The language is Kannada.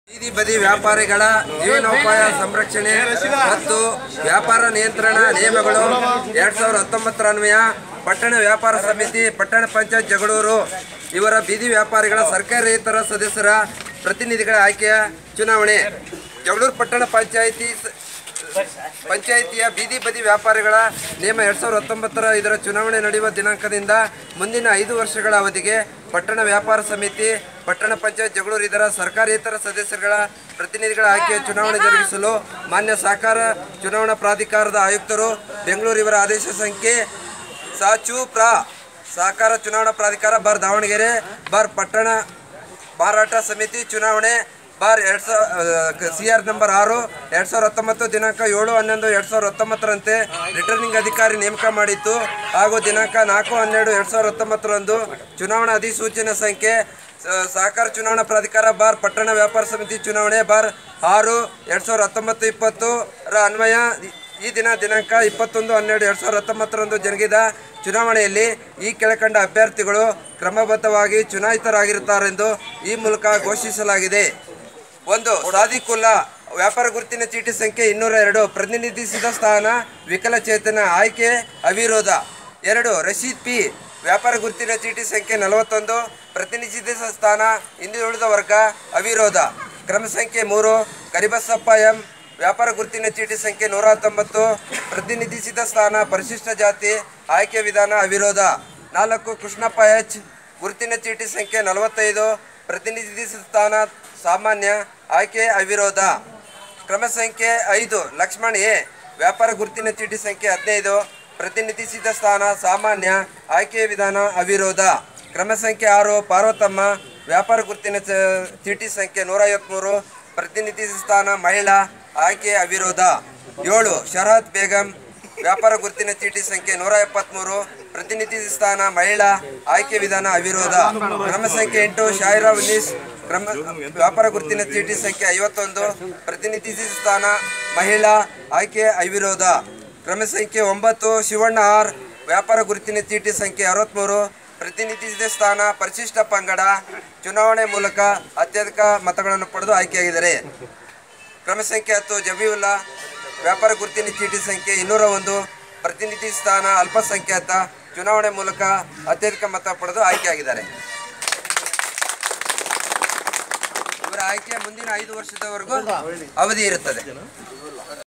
ಬೀದಿ ಬದಿ ವ್ಯಾಪಾರಿಗಳ ಜೀವನೋಪಾಯ ಸಂರಕ್ಷಣೆ ಮತ್ತು ವ್ಯಾಪಾರ ನಿಯಂತ್ರಣ ನಿಯಮಗಳು ಎರಡ್ ಸಾವಿರದ ಹತ್ತೊಂಬತ್ತರ ಅನ್ವಯ ಪಟ್ಟಣ ವ್ಯಾಪಾರ ಸಮಿತಿ ಪಟ್ಟಣ ಪಂಚಾಯತ್ ಜಗಳೂರು ಇವರ ಬೀದಿ ವ್ಯಾಪಾರಿಗಳ ಸರ್ಕಾರೇತರ ಸದಸ್ಯರ ಪ್ರತಿನಿಧಿಗಳ ಆಯ್ಕೆಯ ಚುನಾವಣೆ ಜಗಳೂರು ಪಟ್ಟಣ ಪಂಚಾಯಿತಿ ಸ- ಪಂಚಾಯಿತಿಯ ಬೀದಿ ಬದಿ ವ್ಯಾಪಾರಿಗಳ ನಿಯಮ ಎರಡ್ ಸಾವಿರದ ಹತ್ತೊಂಬತ್ತರ ಇದರ ಚುನಾವಣೆ ನಡೆಯುವ ದಿನಾಂಕದಿಂದ ಮುಂದಿನ ಐದು ವರ್ಷಗಳ ಅವಧಿಗೆ ಪಟ್ಟಣ ವ್ಯಾಪಾರ ಸಮಿತಿ ಪಟ್ಟಣ ಪಂಚಾಯತ್ ಜಗಳೂರು ಇದರ ಸರ್ಕಾರೇತರ ಸದಸ್ಯರುಗಳ ಪ್ರತಿನಿಧಿಗಳ ಆಯ್ಕೆಯ ಚುನಾವಣೆ ಜರುಗಿಸಲು ಮಾನ್ಯ ಸಹಕಾರ ಚುನಾವಣಾ ಪ್ರಾಧಿಕಾರದ ಆಯುಕ್ತರು ಬೆಂಗಳೂರು ಇವರ ಆದೇಶ ಸಂಖ್ಯೆ ಸಾಚು ಪ್ರಾ ಸಹಕಾರ ಚುನಾವಣಾ ಪ್ರಾಧಿಕಾರ ಬಾರ್ ದಾವಣಗೆರೆ ಬಾರ್ ಪಟ್ಟಣ ಮಾರಾಟ ಸಮಿತಿ ಚುನಾವಣೆ ಬಾರ್ ಎರಡ್ ಸಾವಿರ ಸಿ ಆರ್ ನಂಬರ್ ಆರು ಎರಡ್ ಸಾವಿರದ ಹತ್ತೊಂಬತ್ತು ದಿನಾಂಕ ಏಳು ಹನ್ನೊಂದು ಎರಡ್ ಸಾವಿರದ ಹತ್ತೊಂಬತ್ತರಂತೆ ರಿಟರ್ನಿಂಗ್ ಅಧಿಕಾರಿ ನೇಮಕ ಮಾಡಿತ್ತು ಹಾಗೂ ದಿನಾಂಕ ನಾಲ್ಕು ಹನ್ನೆರಡು ಎರಡ್ ಸಾವಿರದ ಹತ್ತೊಂಬತ್ತರಂದು ಚುನಾವಣಾ ಅಧಿಸೂಚನೆ ಸಂಖ್ಯೆ ಸ- ಸಹಕಾರ ಚುನಾವಣಾ ಪ್ರಾಧಿಕಾರ ಬಾರ್ ಪಟ್ಟಣ ವ್ಯಾಪಾರ ಸಮಿತಿ ಚುನಾವಣೆ ಬಾರ್ ಆರು ಎರಡ್ ಸಾವಿರದ ಹತ್ತೊಂಬತ್ತು ಇಪ್ಪತ್ತರ ಅನ್ವಯ ಈ ದಿನ ದಿನಾಂಕ ಇಪ್ಪತ್ತೊಂದು ಹನ್ನೆರಡು ಎರಡ್ ಸಾವಿರದ ಹತ್ತೊಂಬತ್ತರಂದು ಜರುಗಿದ ಚುನಾವಣೆಯಲ್ಲಿ ಈ ಕೆಳಕಂಡ ಅಭ್ಯರ್ಥಿಗಳು ಕ್ರಮಬದ್ಧವಾಗಿ ಚುನಾಯಿತರಾಗಿರುತ್ತಾರೆಂದು ಈ ಮೂಲಕ ಘೋಷಿಸಲಾಗಿದೆ ಒಂದು ಸಾದಿಕುಲ್ಲಾ ವ್ಯಾಪಾರ ಗುರುತಿನ ಚೀಟಿ ಸಂಖ್ಯೆ ಇನ್ನೂರ ಎರಡು ಪ್ರತಿನಿಧಿಸಿದ ಸ್ಥಾನ ವಿಕಲಚೇತನ ಆಯ್ಕೆ ಅವಿರೋಧ ಎರಡು ರಶೀದ್ ಪಿ ವ್ಯಾಪಾರ ಗುರುತಿನ ಚೀಟಿ ಸಂಖ್ಯೆ ನಲವತ್ತೊಂದು ಪ್ರತಿನಿಧಿಸಿದ ಸ್ಥಾನ ಹಿಂದುಳಿದ ವರ್ಗ ಅವಿರೋಧ ಕ್ರಮ ಸಂಖ್ಯೆ ಮೂರು ಕರಿಬಸಪ್ಪ ಎಂ ವ್ಯಾಪಾರ ಗುರುತಿನ ಚೀಟಿ ಸಂಖ್ಯೆ ನೂರ ಹತ್ತೊಂಬತ್ತು ಪ್ರತಿನಿಧಿಸಿದ ಸ್ಥಾನ ಪರಿಶಿಷ್ಟ ಜಾತಿ ಆಯ್ಕೆ ವಿಧಾನ ಅವಿರೋಧ ನಾಲ್ಕು ಕೃಷ್ಣಪ್ಪ ಎಚ್ ಗುರುತಿನ ಚೀಟಿ ಸಂಖ್ಯೆ ನಲವತ್ತೈದು ಪ್ರತಿನಿಧಿಸಿದ ಸ್ಥಾನ ಸಾಮಾನ್ಯ ಆಯ್ಕೆ ಅವಿರೋಧ ಕ್ರಮ ಸಂಖ್ಯೆ ಐದು ಲಕ್ಷ್ಮಣ್ ಎ ವ್ಯಾಪಾರ ಗುರುತಿನ ಚೀಟಿ ಸಂಖ್ಯೆ ಹದಿನೈದು ಪ್ರತಿನಿಧಿಸಿದ ಸ್ಥಾನ ಸಾಮಾನ್ಯ ಆಯ್ಕೆ ವಿಧಾನ ಅವಿರೋಧ ಕ್ರಮ ಸಂಖ್ಯೆ ಆರು ಪಾರ್ವತಮ್ಮ ವ್ಯಾಪಾರ ಗುರುತಿನ ಚ- ಚೀಟಿ ಸಂಖ್ಯೆ ನೂರ ಐವತ್ಮೂರು ಪ್ರತಿನಿಧಿಸಿದ ಸ್ಥಾನ ಮಹಿಳಾ ಆಯ್ಕೆ ಅವಿರೋಧ ಏಳು ಶರತ್ ಬೇಗಂ ವ್ಯಾಪಾರ ಗುರುತಿನ ಚೀಟಿ ಸಂಖ್ಯೆ ನೂರ ಎಪ್ಪತ್ಮೂರು ಪ್ರತಿನಿಧಿಸಿದ ಸ್ಥಾನ ಮಹಿಳಾ ಆಯ್ಕೆ ವಿಧಾನ ಅವಿರೋಧ ಕ್ರಮ ಸಂಖ್ಯೆ ಎಂಟು ಶಾಯಿರಾ ಉನ್ನೀಸ್ ಕ್ರಮ ವ್ಯಾಪಾರ ಗುರುತಿನ ಚೀಟಿ ಸಂಖ್ಯೆ ಐವತ್ತೊಂದು ಪ್ರತಿನಿಧಿಸಿದ ಸ್ಥಾನ ಮಹಿಳಾ ಆಯ್ಕೆ ಅವಿರೋಧ ಕ್ರಮ ಸಂಖ್ಯೆ ಒಂಬತ್ತು ಶಿವಣ್ಣ ಆರ್ ವ್ಯಾಪಾರ ಗುರುತಿನ ಚೀಟಿ ಸಂಖ್ಯೆ ಅರವತ್ತ್ಮೂರು ಪ್ರತಿನಿಧಿಸಿದ ಸ್ಥಾನ ಪರಿಶಿಷ್ಟ ಪಂಗಡ ಚುನಾವಣೆ ಮೂಲಕ ಅತ್ಯಧಿಕ ಮತಗಳನ್ನು ಪಡೆದು ಆಯ್ಕೆಯಾಗಿದ್ದಾರೆ ಕ್ರಮ ಸಂಖ್ಯೆ ಹತ್ತು ಜಬೀವುಲ್ಲಾ ವ್ಯಾಪಾರ ಗುರುತಿನ ಚೀಟಿ ಸಂಖ್ಯೆ ಇನ್ನೂರ ಒಂದು ಪ್ರತಿನಿಧಿ ಸ್ಥಾನ ಅಲ್ಪಸಂಖ್ಯಾತ ಚುನಾವಣೆ ಮೂಲಕ ಅತ್ಯಧಿಕ ಮತ ಪಡೆದು ಆಯ್ಕೆಯಾಗಿದ್ದಾರೆ ಇವರ ಆಯ್ಕೆ ಮುಂದಿನ ಐದು ವರ್ಷದವರೆಗೂ ಅವಧಿ ಇರುತ್ತದೆ